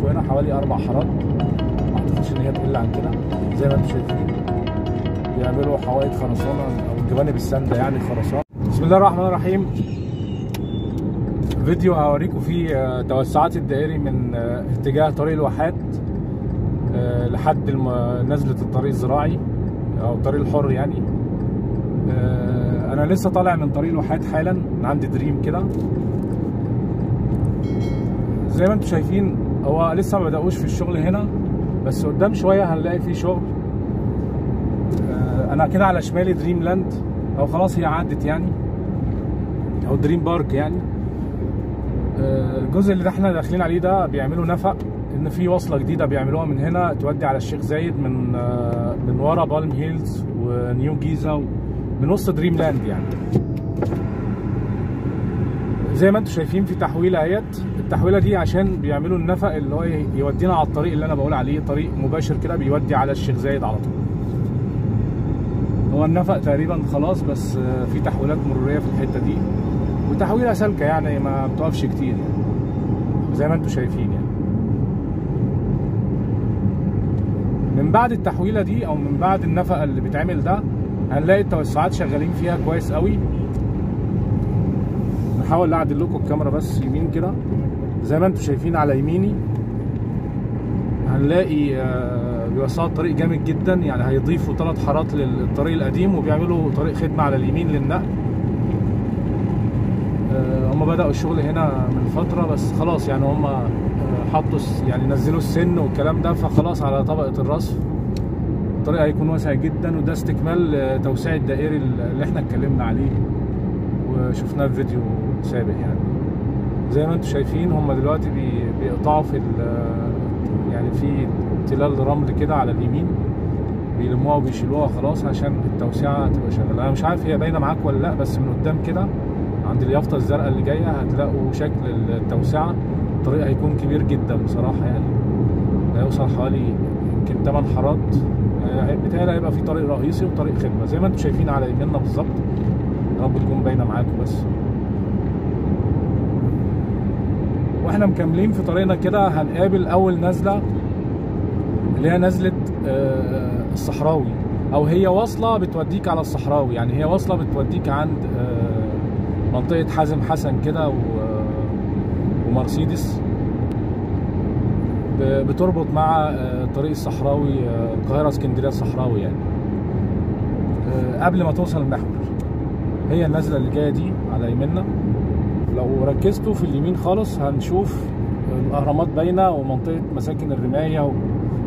بيضيفوا هنا حوالي اربع حارات ما اعتقدش ان هي تقل عن كده زي ما انتم شايفين بيعملوا حوائط خرسانه او الجوانب السانده يعني خرسانه بسم الله الرحمن الرحيم فيديو هوريكم فيه آه، توسعات الدائري من آه، اتجاه طريق الواحات آه، لحد الم- نزلة الطريق الزراعي او الطريق الحر يعني آه، انا لسه طالع من طريق الواحات حالا من عند دريم كده زي ما انتم شايفين هو لسه ما بدأوش في الشغل هنا بس قدام شوية هنلاقي فيه شغل آه، انا كده على شمالي دريم لاند او خلاص هي عدت يعني او دريم بارك يعني آه، الجزء اللي احنا داخلين عليه ده بيعملوا نفق ان في وصله جديده بيعملوها من هنا تودي على الشيخ زايد من آه، من ورا بالم هيلز ونيو جيزه من وسط دريم لاند يعني زي ما انتم شايفين في تحويله اهيت التحويله دي عشان بيعملوا النفق اللي هو يودينا على الطريق اللي انا بقول عليه طريق مباشر كده بيودي على الشيخ زايد على طول هو النفق تقريبا خلاص بس آه، في تحويلات مروريه في الحته دي وتحويله سالكه يعني ما بتقفش كتير يعني زي ما انتم شايفين يعني من بعد التحويله دي او من بعد النفق اللي بيتعمل ده هنلاقي التوسعات شغالين فيها كويس قوي نحاول اعدل لكم الكاميرا بس يمين كده زي ما انتم شايفين على يميني هنلاقي آه، بيوسعوا الطريق جامد جدا يعني هيضيفوا ثلاث حارات للطريق القديم وبيعملوا طريق خدمه على اليمين للنقل آه، هم بدأوا الشغل هنا من فترة بس خلاص يعني هم آه، حطوا الس- يعني نزلوا السن والكلام ده فخلاص على طبقة الرصف الطريق هيكون واسع جدا وده استكمال آه، توسيع الدائري اللي احنا اتكلمنا عليه وشفناه في فيديو سابق يعني زي ما انتم شايفين هم دلوقتي بي- بيقطعوا في ال- يعني في تلال رمل كده على اليمين بيلموها وبيشيلوها خلاص عشان التوسعه تبقى شغاله انا مش عارف هي باينه معاك ولا لا بس من قدام كده عند اليافطه الزرقاء اللي جايه هتلاقوا شكل التوسعه الطريق هيكون كبير جدا بصراحه يعني هيوصل حوالي يمكن 8 حارات يعني بيتهيألي هيبقى في طريق رئيسي وطريق خدمه زي ما انتم شايفين على يميننا بالظبط يا رب تكون باينه معاكم بس واحنا مكملين في طريقنا كده هنقابل اول نزله اللي هي نزله آه، الصحراوي او هي واصله بتوديك على الصحراوي يعني هي واصله بتوديك عند آه، منطقه حازم حسن كده و- ومرسيدس ب- بتربط مع آه، طريق الصحراوي آه، القاهره اسكندريه الصحراوي يعني آه، قبل ما توصل المحور هي النزله اللي جايه دي على يميننا لو ركزتوا في اليمين خالص هنشوف الاهرامات باينه ومنطقه مساكن الرمايه و...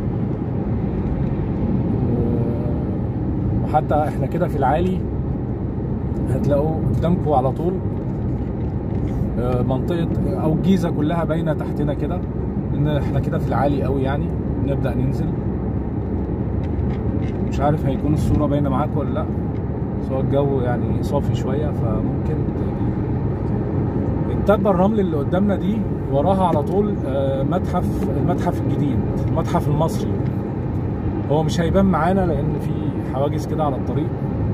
وحتى احنا كده في العالي هتلاقوا قدامكم على طول آه، منطقه او الجيزه كلها باينه تحتنا كده ان احنا كده في العالي قوي يعني نبدا ننزل مش عارف هيكون الصوره باينه معاكم ولا لا سواء الجو يعني صافي شويه فممكن التبه الرمل اللي قدامنا دي وراها على طول آه، متحف المتحف الجديد المتحف المصري هو مش هيبان معانا لان في حواجز كده على الطريق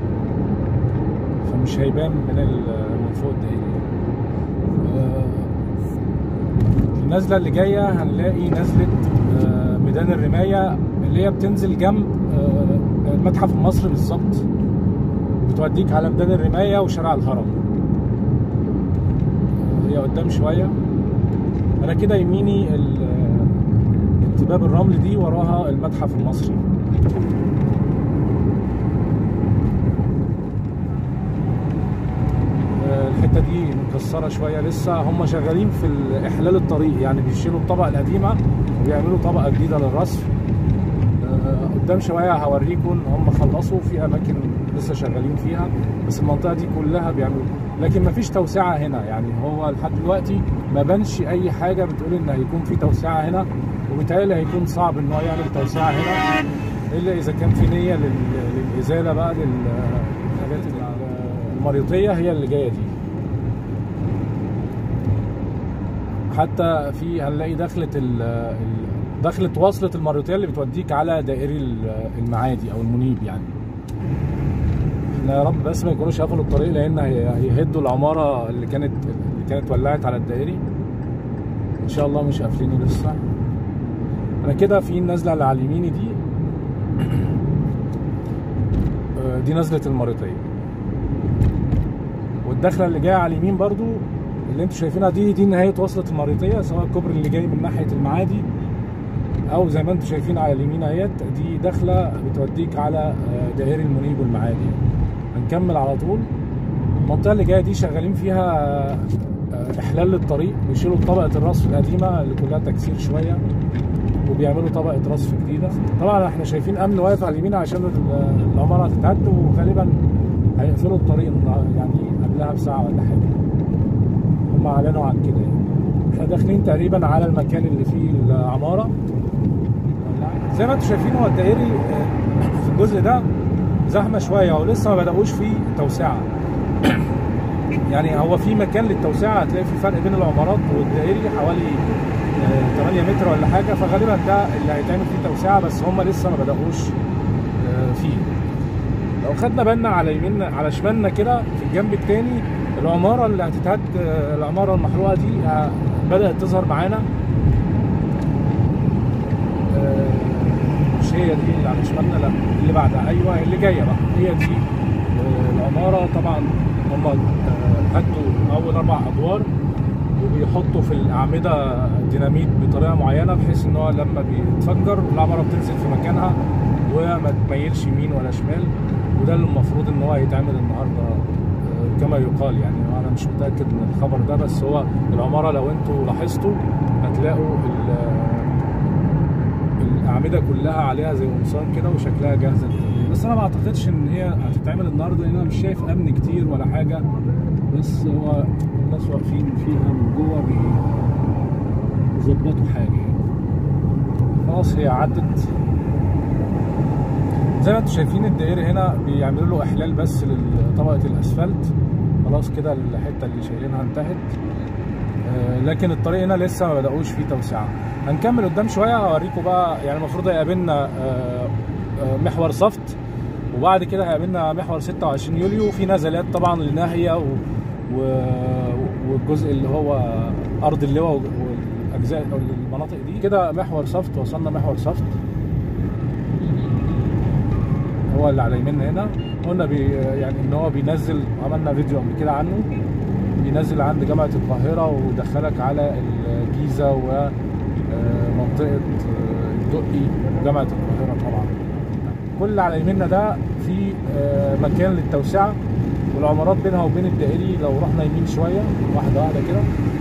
فمش هيبان من ال- من فوق الدائري آه، النزله اللي جايه هنلاقي نزله آه، ميدان الرمايه اللي هي بتنزل جنب آه، المتحف المصري بالظبط بتوديك على ميدان الرمايه وشارع الهرم هي قدام شويه انا كده يميني ال- انتباب الرمل دي وراها المتحف المصري آه، الحته دي مكسره شويه لسه هم شغالين في ال- احلال الطريق يعني بيشيلوا الطبقه القديمه وبيعملوا طبقه جديده للرصف آه، قدام شويه هوريكم ان هم خلصوا في اماكن لسه شغالين فيها بس المنطقه دي كلها بيعملوا لكن ما فيش توسعه هنا يعني هو لحد دلوقتي ما بانش اي حاجه بتقول ان هيكون في توسعه هنا وبالتالي هيكون صعب ان هو يعمل توسعه هنا الا اذا كان في نيه لل- للازاله بقى للحاجات المريضيه هي اللي جايه دي حتى في هنلاقي دخلة ال ال- دخلة وصلة المريوطية اللي بتوديك على دائري ال- المعادي أو المنيب يعني احنا يا رب بس ما يكونوش قفلوا الطريق لأن هي- هيهدوا العمارة اللي كانت اللي كانت ولعت على الدائري إن شاء الله مش قافلينه لسه انا كده في النزله اللي على اليميني دي آه، دي نزله المريطيه والدخله اللي جايه على اليمين برضو اللي انتوا شايفينها دي دي نهايه وصله المريطيه سواء الكوبري اللي جاي من ناحيه المعادي او زي ما انتوا شايفين على اليمين اهيت دي داخله بتوديك على آه، دائري المنيب والمعادي هنكمل على طول المنطقه اللي جايه دي شغالين فيها آه، احلال للطريق بيشيلوا طبقه الرصف القديمه اللي كلها تكسير شويه وبيعملوا طبقه رصف جديده طبعا احنا شايفين امن واقف على اليمين عشان ال- العماره هتتهد وغالبا هيقفلوا الطريق النهار- يعني قبلها بساعه ولا حاجه هم اعلنوا عن كده يعني احنا داخلين تقريبا على المكان اللي فيه العماره زي ما انتم شايفين هو الدائري آه، في الجزء ده زحمه شويه ولسه ما بداوش فيه توسعه يعني هو في مكان للتوسعه هتلاقي في فرق بين العمارات والدائري حوالي آه، 8 متر ولا حاجه فغالبا ده اللي هيتعمل فيه توسعه بس هم لسه ما بداوش آه، فيه لو خدنا بالنا على يميننا على شمالنا كده في الجنب التاني العماره اللي هتتهد آه، العماره المحروقه دي آه، بدات تظهر معانا آه، مش هي دي اللي على شمالنا لا اللي بعدها ايوه اللي جايه بقى هي دي آه، العماره طبعا هم آه، هدوا اول اربع ادوار وبيحطوا في الاعمده ديناميت بطريقه معينه بحيث ان هو لما بيتفجر العماره بتنزل في مكانها وما تميلش يمين ولا شمال وده اللي المفروض ان هو هيتعمل النهارده آه، كما يقال يعني انا مش متاكد من الخبر ده بس هو العماره لو انتوا لاحظتوا هتلاقوا ال- الاعمده كلها عليها زي قمصان كده وشكلها جاهزه للتنفيذ بس انا ما اعتقدش ان هي هتتعمل النهارده لان انا مش شايف امن كتير ولا حاجه بس هو الناس واقفين فيها من جوه بيظبطوا حاجه يعني. خلاص هي عدت زي ما انتم شايفين الدائري هنا بيعملوا له احلال بس لطبقه الاسفلت خلاص كده الحته اللي شايلينها انتهت آه، لكن الطريق هنا لسه ما بدأوش فيه توسعة هنكمل قدام شوية هوريكم بقى يعني المفروض هيقابلنا آه، آه، محور صفت وبعد كده هيقابلنا محور 26 يوليو في نزلات طبعا لناهية و... و... والجزء اللي هو أرض اللواء والأجزاء أو المناطق دي كده محور صفت وصلنا محور صفت هو اللي على يميننا هنا قلنا بي يعني ان هو بينزل عملنا فيديو قبل كده عنه بينزل عند جامعة القاهرة ويدخلك على الجيزة ومنطقة الدقي وجامعة القاهرة طبعا كل اللي على يميننا ده في آه، مكان للتوسعة والعمارات بينها وبين الدائري لو رحنا يمين شوية واحدة واحدة كده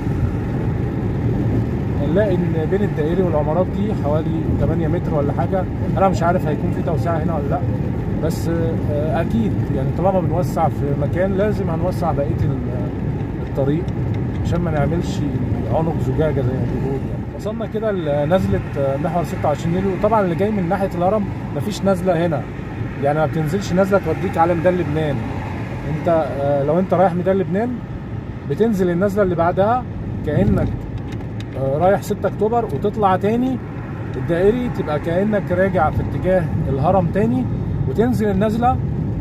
هنلاقي ان بين الدائري والعمارات دي حوالي 8 متر ولا حاجة انا مش عارف هيكون في توسعة هنا ولا لا بس آه، اكيد يعني طالما بنوسع في مكان لازم هنوسع بقية ال- الطريق عشان ما نعملش عنق زجاجه زي ما بيقولوا يعني وصلنا كده لنزله محور 26 يوليو طبعا اللي جاي من ناحيه الهرم مفيش نزله هنا يعني ما بتنزلش نزله توديك على ميدان لبنان انت آه، لو انت رايح ميدان لبنان بتنزل النزله اللي بعدها كانك آه، رايح 6 اكتوبر وتطلع تاني الدائري تبقى كانك راجع في اتجاه الهرم تاني وتنزل النزله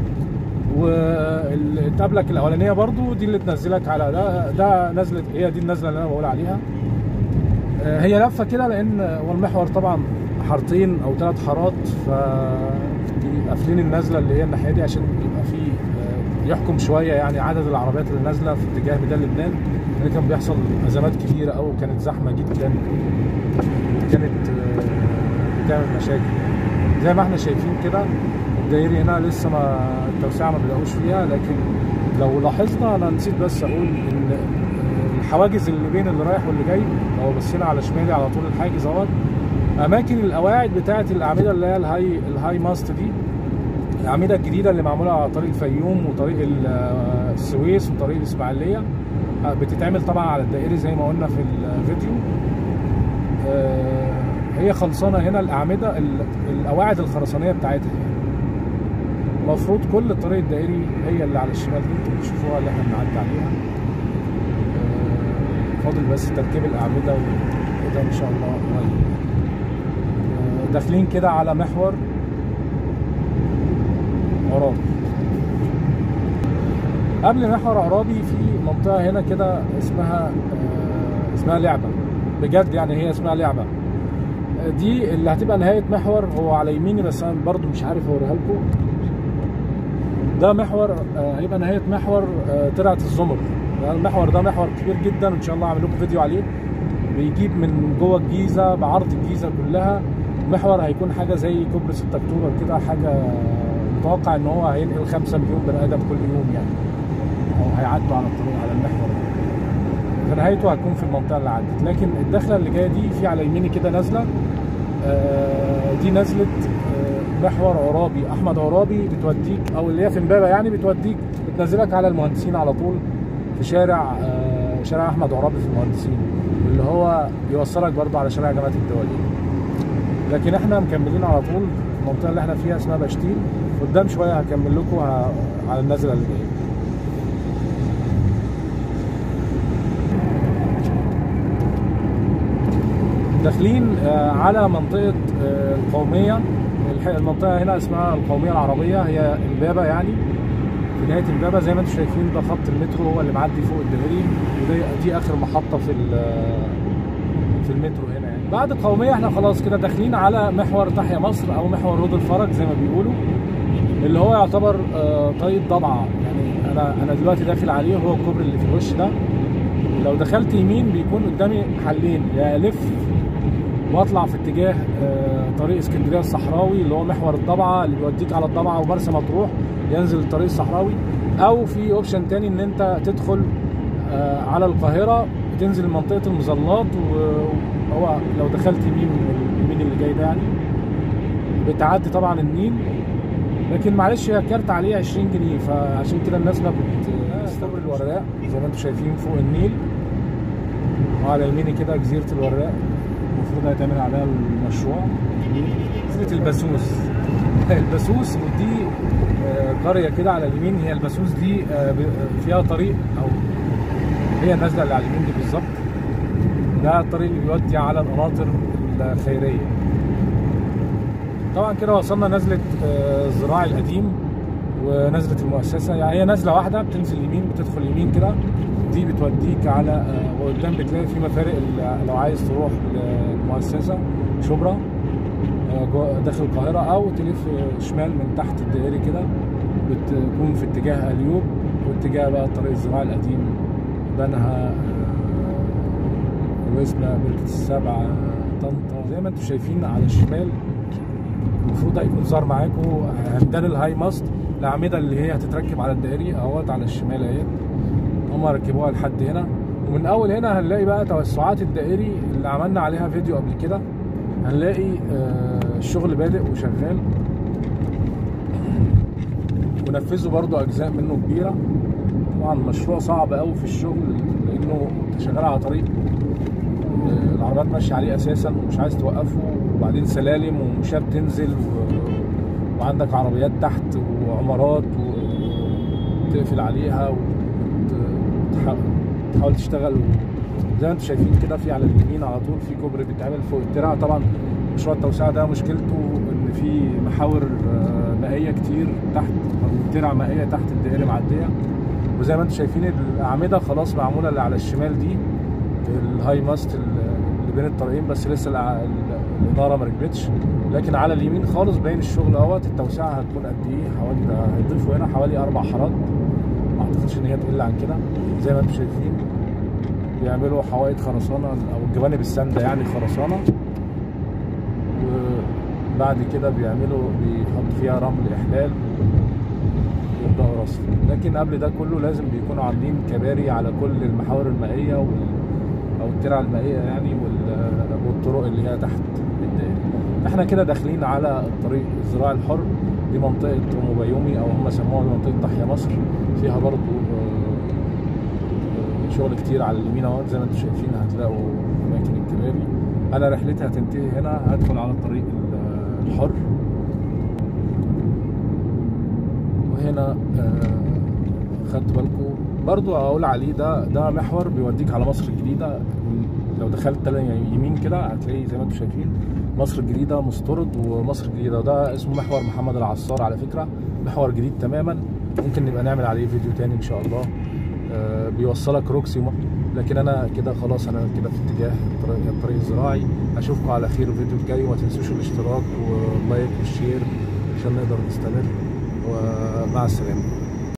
وتقابلك الاولانيه برضو دي اللي تنزلك على ده ده نزله هي دي النزله اللي انا بقول عليها آه، هي لفه كده لان هو المحور طبعا حارتين او ثلاث حارات ف قافلين النزله اللي هي الناحيه دي عشان يبقى في آه، يحكم شويه يعني عدد العربيات اللي نازله في اتجاه ميدان لبنان لان كان بيحصل ازمات كبيره قوي وكانت زحمه جدا كانت آه، بتعمل مشاكل زي ما احنا شايفين كده الدائري هنا لسه ما التوسعه ما بدأوش فيها لكن لو لاحظنا انا نسيت بس اقول ان الحواجز اللي بين اللي رايح واللي جاي لو بصينا على شمالي على طول الحاجز اهوت اماكن القواعد بتاعه الاعمده اللي هي الهاي الهاي ماست دي الاعمده الجديده اللي معموله على طريق الفيوم وطريق ال- السويس وطريق الاسماعيليه بتتعمل طبعا على الدائري زي ما قلنا في الفيديو آه، هي خلصانه هنا الاعمده ال- القواعد الخرسانيه بتاعتها المفروض كل الطريق الدائري هي اللي على الشمال دي انتوا بتشوفوها اللي احنا بنعدي عليها آه، فاضل بس تركيب الاعمده وده ان شاء الله قريب آه، داخلين كده على محور عرابي قبل محور عرابي في منطقه هنا كده اسمها آه، اسمها لعبه بجد يعني هي اسمها لعبه دي اللي هتبقى نهايه محور هو على يميني بس انا برضو مش عارف اوريها لكم ده محور آه، هيبقى نهايه محور آه، ترعه الزمر يعني المحور ده محور كبير جدا وان شاء الله هعمل لكم فيديو عليه بيجيب من جوه الجيزه بعرض الجيزه كلها محور هيكون حاجه زي كوبري 6 اكتوبر كده حاجه متوقع ان هو هينقل 5 مليون بني ادم كل يوم يعني او هيعدوا على الطريق على المحور ده فنهايته هتكون في المنطقه اللي عدت لكن الدخله اللي جايه دي في على يميني كده نازله آه، دي نزله آه، محور عرابي احمد عرابي بتوديك او اللي هي في امبابه يعني بتوديك بتنزلك على المهندسين على طول في شارع آه، شارع احمد عرابي في المهندسين اللي هو يوصلك برضه على شارع جامعه الدوليه لكن احنا مكملين على طول المنطقه اللي احنا فيها اسمها بشتيل قدام شويه هكمل لكم ه- على النزله اللي جايه داخلين آه، على منطقة آه، القومية الح- المنطقة هنا اسمها القومية العربية هي امبابة يعني في نهاية امبابة زي ما انتم شايفين ده خط المترو هو اللي معدي فوق الدائري ودي دي آخر محطة في ال- في المترو هنا يعني بعد القومية احنا خلاص كده داخلين على محور تحيا مصر أو محور رود الفرج زي ما بيقولوا اللي هو يعتبر آه، طريق ضبعة يعني أنا أنا دلوقتي داخل عليه هو الكوبري اللي في الوش ده لو دخلت يمين بيكون قدامي حلين يا الف واطلع في اتجاه آه، طريق اسكندريه الصحراوي اللي هو محور الضبعه اللي بيوديك على الضبعه ومرسى مطروح ينزل الطريق الصحراوي او في اوبشن تاني ان انت تدخل آه، على القاهره تنزل منطقه المظلات وهو لو دخلت يمين اليمين اللي جاي ده يعني بتعدي طبعا النيل لكن معلش هي الكارت عليه 20 جنيه فعشان كده الناس ما بتستقبل الوراق زي ما انتم شايفين فوق النيل وعلى يميني كده جزيره الوراق المفروض هيتعمل عليها المشروع جزيره البسوس البسوس ودي آه، قريه كده على اليمين هي البسوس دي آه، ب- فيها طريق او هي النازله اللي على اليمين دي بالظبط ده الطريق اللي بيودي على القناطر الخيريه طبعا كده وصلنا نزله آه، الزراعي القديم ونزله المؤسسه يعني هي نزله واحده بتنزل يمين بتدخل يمين كده دي بتوديك على آه، وقدام بتلاقي في مفارق ال- لو عايز تروح للمؤسسه شبرا آه، جوه- داخل القاهره او تلف آه، شمال من تحت الدائري كده بتكون في اتجاه اليوب واتجاه بقى الطريق الزراعي القديم بنها آه، وسنا بركه السبعه طنطا زي ما انتم شايفين على الشمال المفروض هيكون ظهر معاكم همدان الهاي ماست الاعمده اللي هي هتتركب على الدائري اهوت على الشمال اهي هم ركبوها لحد هنا ومن اول هنا هنلاقي بقى توسعات الدائري اللي عملنا عليها فيديو قبل كده هنلاقي آه، الشغل بادئ وشغال ونفذوا برضو اجزاء منه كبيره طبعا مشروع صعب قوي في الشغل لانه انت شغال على طريق آه، العربيات ماشيه عليه اساسا ومش عايز توقفه وبعدين سلالم ومشاب تنزل و... وعندك عربيات تحت وعمارات وتقفل عليها وتحاول تشتغل و... زي ما انتم شايفين كده في على اليمين على طول في كوبري بيتعمل فوق الترع طبعا مشروع التوسعه ده مشكلته ان في محاور آه، مائيه كتير تحت او ترع مائيه تحت الدائري معديه وزي ما انتم شايفين الاعمده خلاص معموله اللي على الشمال دي الهاي ماست اللي بين الطريقين بس لسه الع- الاناره ما ركبتش لكن على اليمين خالص باين الشغل اهوت التوسعه هتكون قد ايه حوالي ده هيضيفوا هنا حوالي اربع حارات ما اعتقدش ان هي تقل عن كده زي ما انتم شايفين بيعملوا حوائط خرسانه او الجوانب السانده يعني خرسانه وبعد كده بيعملوا بيحطوا فيها رمل احلال يبداوا رصف لكن قبل ده كله لازم بيكونوا عاملين كباري على كل المحاور المائيه وال او الترع المائيه يعني وال- والطرق اللي هي تحت الدائري احنا كده داخلين على الطريق الزراعي الحر دي منطقه ام بيومي او هم سموها منطقه تحيا مصر فيها برضو آه، آه، شغل كتير على اليمين اهوت زي ما انتم شايفين هتلاقوا اماكن الكباري انا رحلتي هتنتهي هنا هدخل على الطريق ال- الحر وهنا آه، خدت بالكم برضو اقول عليه ده ده محور بيوديك على مصر الجديده لو دخلت تاني يمين كده هتلاقي زي ما انتم شايفين مصر الجديده مسترد ومصر الجديده وده اسمه محور محمد العصار على فكره محور جديد تماما ممكن نبقى نعمل عليه فيديو تاني ان شاء الله آه، بيوصلك روكسي لكن انا كده خلاص انا كده في اتجاه الطريق, الطريق الزراعي اشوفكم على خير الفيديو الجاي وما تنسوش الاشتراك واللايك والشير عشان نقدر نستمر ومع السلامه